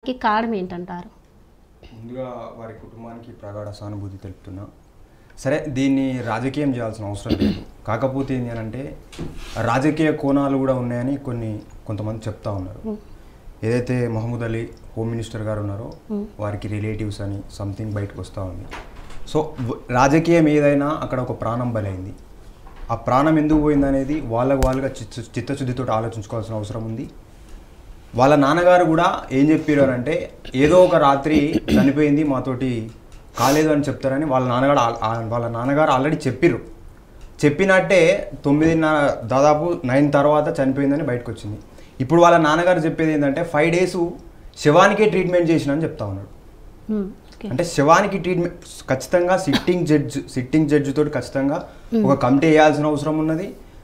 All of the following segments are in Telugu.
దానికి కారణం ఏంటంటారు ముందుగా వారి కుటుంబానికి ప్రగాఢ సానుభూతి తెలుపుతున్నా సరే దీన్ని రాజకీయం చేయాల్సిన అవసరం లేదు కాకపోతే ఏంటి అని అంటే రాజకీయ కోణాలు కూడా ఉన్నాయని కొన్ని కొంతమంది చెప్తా ఉన్నారు ఏదైతే మహమూద్ అలీ హోమ్ మినిస్టర్ గారు ఉన్నారో వారికి రిలేటివ్స్ అని సంథింగ్ బయటకు వస్తూ ఉంది సో వ- రాజకీయం ఏదైనా అక్కడ ఒక ప్రాణం బలైంది ఆ ప్రాణం ఎందుకు పోయింది అనేది వాళ్ళకు వాళ్ళుగా చిత్త చిత్తశుద్ధితో ఆలోచించుకోవాల్సిన అవసరం ఉంది వాళ్ళ నాన్నగారు కూడా ఏం చెప్పారు అని అంటే ఏదో ఒక రాత్రి చనిపోయింది మాతోటి కాలేదు అని చెప్తారని వాళ్ళ నాన్నగారు ఆల్- ఆ- వాళ్ళ నాన్నగారు ఆల్రెడీ చెప్పిర్రు చెప్పినట్టే తొమ్మిదిన్నర దాదాపు నైన్ తర్వాత చనిపోయిందని బయటకు వచ్చింది ఇప్పుడు వాళ్ళ నాన్నగారు చెప్పేది ఏంటంటే ఫైవ్ డేస్ శవానికే ట్రీట్మెంట్ చేసిన అని చెప్తా ఉన్నాడు ఉమ్, ఓకే. అంటే శవానికి ట్రీట్మెంట్ ఖచ్చితంగా సిట్టింగ్ జడ్జ్ సిట్టింగ్ జడ్జి తోటి ఖచ్చితంగా ఒక కమిటీ వేయాల్సిన అవసరం ఉన్నది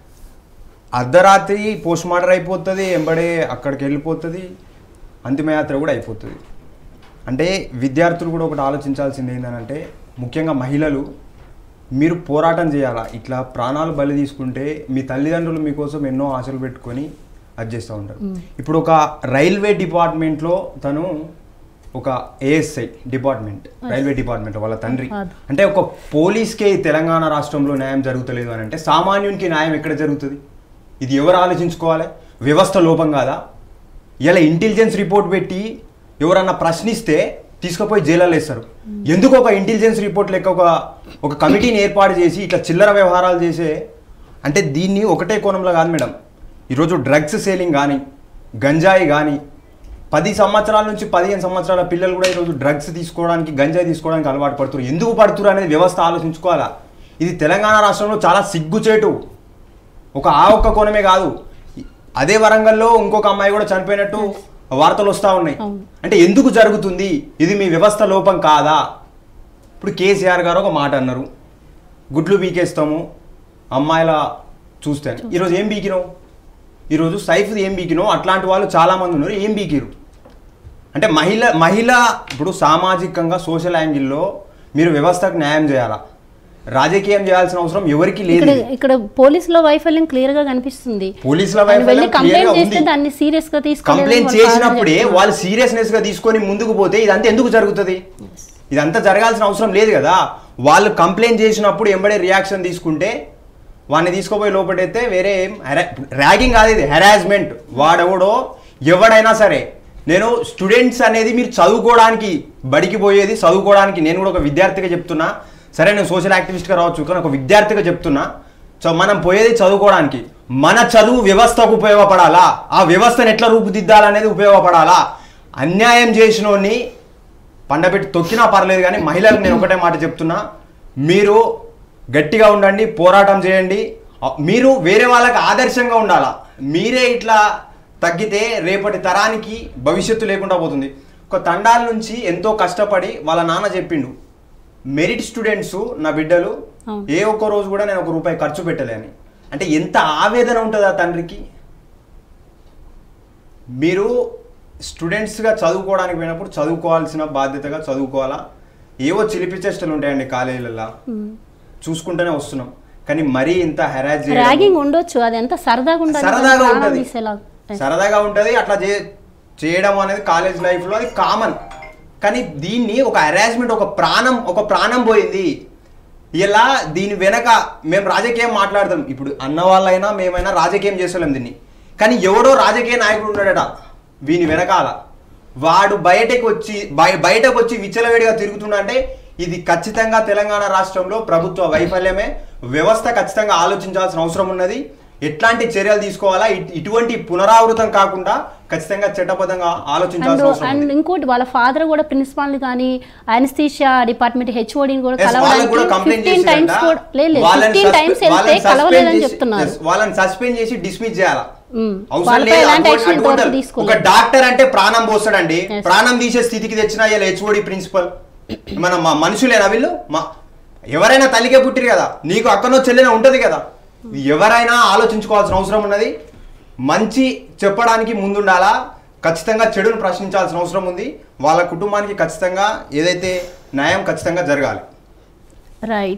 అర్ధరాత్రి పోస్ట్ మార్టం అయిపోతుంది ఎంబడే అక్కడికి వెళ్ళిపోతుంది అంతిమయాత్ర కూడా అయిపోతుంది అంటే విద్యార్థులు కూడా ఒకటి ఆలోచించాల్సింది ఏంటంటే ముఖ్యంగా మహిళలు మీరు పోరాటం చేయాలా ఇట్లా ప్రాణాలు బలి తీసుకుంటే మీ తల్లిదండ్రులు మీకోసం ఎన్నో ఆశలు పెట్టుకొని అది చేస్తూ ఉంటారు ఇప్పుడు ఒక రైల్వే డిపార్ట్మెంట్లో తను ఒక ఏఎస్ఐ డిపార్ట్మెంట్ రైల్వే డిపార్ట్మెంట్ వాళ్ళ తండ్రి అది. అంటే ఒక పోలీస్కే ఈ తెలంగాణ రాష్ట్రంలో న్యాయం జరుగుతలేదు అని అంటే సామాన్యునికి న్యాయం ఎక్కడ జరుగుతుంది ఇది ఎవరు ఆలోచించుకోవాలి వ్యవస్థ లోపం కాదా ఇలా ఇంటెలిజెన్స్ రిపోర్ట్ పెట్టి ఎవరన్నా ప్రశ్నిస్తే తీసుకుపోయి జైల్లో వేస్తారు ఎందుకు ఒక ఇంటెలిజెన్స్ రిపోర్ట్ లెక్క ఒక ఒక కమిటీని ఏర్పాటు చేసి ఇట్లా చిల్లర వ్యవహారాలు చేసే అంటే దీన్ని ఒకటే కోణంలో కాదు మేడం ఈరోజు డ్రగ్స్ సేలింగ్ కానీ గంజాయి కానీ పది సంవత్సరాల నుంచి పదిహేను సంవత్సరాల పిల్లలు కూడా ఈరోజు డ్రగ్స్ తీసుకోవడానికి గంజాయి తీసుకోవడానికి అలవాటు పడుతున్నారు ఎందుకు పడుతున్నారు అనేది వ్యవస్థ ఆలోచించుకోవాలా ఇది తెలంగాణ రాష్ట్రంలో చాలా సిగ్గుచేటు ఒక ఆ ఒక్క కోణమే కాదు అదే వరంగల్లో ఇంకొక అమ్మాయి కూడా చనిపోయినట్టు వార్తలు వస్తూ ఉన్నాయి అవును. అంటే ఎందుకు జరుగుతుంది ఇది మీ వ్యవస్థ లోపం కాదా ఇప్పుడు కేసీఆర్ గారు ఒక మాట అన్నారు గుడ్లు బీకేస్తాము అమ్మాయిల చూస్తే అని. ఈరోజు ఏం బీకినావు ఈరోజు సైఫ్ ఏం బీకినావు అట్లాంటి వాళ్ళు చాలామంది ఉన్నారు ఏం బీకిరు అంటే మహిళ మహిళ ఇప్పుడు సామాజికంగా సోషల్ యాంగిల్లో మీరు వ్యవస్థకు న్యాయం చేయాలా రాజకీయం చేయాల్సిన అవసరం ఎవరికి లేదు ఇక్కడ ఇక్కడ పోలీసుల వైఫల్యం క్లియర్ గా కనిపిస్తుంది పోలీసుల ఆయన వెళ్ళి వైఫల్యం clear గా కంప్లైంట్ చేస్తే ఉంది. దాన్ని సీరియస్ గా తీసుకోలేదు కంప్లైంట్ వాళ్ళ father చేసినప్పుడే చెప్తున్నారు. వాళ్ళు సీరియస్నెస్ గా తీసుకొని ముందుకు పోతే ఇదంతా ఎందుకు జరుగుతుంది ఇదంతా జరగాల్సిన అవసరం లేదు కదా వాళ్ళు కంప్లైంట్ చేసినప్పుడు ఎంబడే రియాక్షన్ తీసుకుంటే వాడిని తీసుకుపోయి లోపడైతే వేరే ర్యాగింగ్ కాదు ఇది హెరాస్మెంట్ వాడెవడో ఎవడైనా సరే నేను స్టూడెంట్స్ అనేది మీరు చదువుకోవడానికి బడికి పోయేది చదువుకోవడానికి నేను కూడా ఒక విద్యార్థిగా చెప్తున్నా సరే నేను సోషల్ యాక్టివిస్ట్గా రావచ్చు కానీ ఒక విద్యార్థిగా చెప్తున్నా సో మనం పోయేది చదువుకోవడానికి మన చదువు వ్యవస్థకు ఉపయోగపడాలా ఆ వ్యవస్థను ఎట్లా రూపుదిద్దాలనేది ఉపయోగపడాలా అన్యాయం చేసినోడిని పండబెట్టి తొక్కినా పర్లేదు కానీ మహిళలకు నేను ఒకటే మాట చెప్తున్నా మీరు గట్టిగా ఉండండి పోరాటం చేయండి ఆ, మీరు వేరే వాళ్ళకి ఆదర్శంగా ఉండాలా మీరే ఇట్లా తగ్గితే రేపటి తరానికి భవిష్యత్తు లేకుండా పోతుంది ఒక తండాల నుంచి ఎంతో కష్టపడి వాళ్ళ నాన్న చెప్పిండు మెరిట్ స్టూడెంట్స్ నా బిడ్డలు అవును. ఏ ఒక్క రోజు కూడా నేను ఒక రూపాయి ఖర్చు పెట్టలే అని అంటే ఎంత ఆవేదన ఉంటుంది ఆ తండ్రికి మీరు స్టూడెంట్స్గా చదువుకోవడానికి పోయినప్పుడు చదువుకోవాల్సిన బాధ్యతగా చదువుకోవాలా ఏవో చిలిపి చేష్టలు ఉంటాయండి కాలేజీలలో చూసుకుంటూనే వస్తున్నాం కానీ మరీ ఇంత హెరాజ్ ర్యాగింగ్ ఉండొచ్చు అది ఎంత సరదాగా ఉండాలి సరదాగా ప్రాణం ఉంటది తీసేలా సరదాగా ఉంటది అట్లా చే చేయడం అనేది కాలేజ్ లైఫ్లో అది కామన్ కానీ దీన్ని ఒక హెరాస్మెంట్ ఒక ప్రాణం ఒక ప్రాణం పోయింది ఇలా దీని వెనక మేము రాజకీయం మాట్లాడతాం ఇప్పుడు అన్న వాళ్ళైనా మేమైనా రాజకీయం చేస్తలేం దీన్ని కానీ ఎవడో రాజకీయ నాయకుడు ఉన్నాడట వీని వెనకాల వాడు బయటకు వచ్చి బయ- బయటకు వచ్చి విచ్చలవేడిగా తిరుగుతున్నా అంటే ఇది ఖచ్చితంగా తెలంగాణ రాష్ట్రంలో ప్రభుత్వ వైఫల్యమే వ్యవస్థ ఖచ్చితంగా ఆలోచించాల్సిన అవసరం ఉన్నది ఎట్లాంటి చర్యలు తీసుకోవాలా ఇట్- ఇటువంటి పునరావృతం కాకుండా ఖచ్చితంగా చట్టబద్ధంగా అండ్ ఆలోచించాల్సిన అవసరం అండ్ ఉంది ఇంకోటి వాళ్ళ ఫాదర్ కూడా ప్రిన్సిపాల్ ని కానీ అనస్థీషియా డిపార్ట్మెంట్ హెచ్ఓడిని కూడా Yes, వాళ్ళకి కూడా కలవడానికి కంప్లైంట్ ఫిఫ్టీన్ టైమ్స్ కూడా లేదు వాళ్ళని ఫిఫ్టీన్ టైమ్స్ సస్పె- వెళ్తే వాళ్ళని suspend కలవలేదని చేసి- చెప్తున్నారు yes, వాళ్ళని సస్పెండ్ చేసి డిస్మిస్ చేయాలా మ్మ్. అవసరం వాళ్ళపై లేదు ఎలాంటి అటువంటి- యాక్షన్ అటువంటి- ఇంతవరకు ఒక తీసుకోలేదు డాక్టర్ అంటే ప్రాణం పోస్తాడండి Yes. ప్రాణం తీసే స్థితికి తెచ్చిన ఇలా హెచ్ఓడి ప్రిన్సిపల్ మన మా మనుషులేనా వీళ్ళు మా ఎవరైనా తల్లికే పుట్టిరు కదా నీకు అక్కనో చెల్లెన ఉంటది కదా ఎవరైనా ఆలోచించుకోవాల్సిన అవసరం ఉన్నది మంచి చెప్పడానికి ముందుండాలా ఖచ్చితంగా చెడును ప్రశ్నించాల్సిన అవసరం ఉంది వాళ్ళ కుటుంబానికి ఖచ్చితంగా ఏదైతే న్యాయం ఖచ్చితంగా జరగాలి రైట్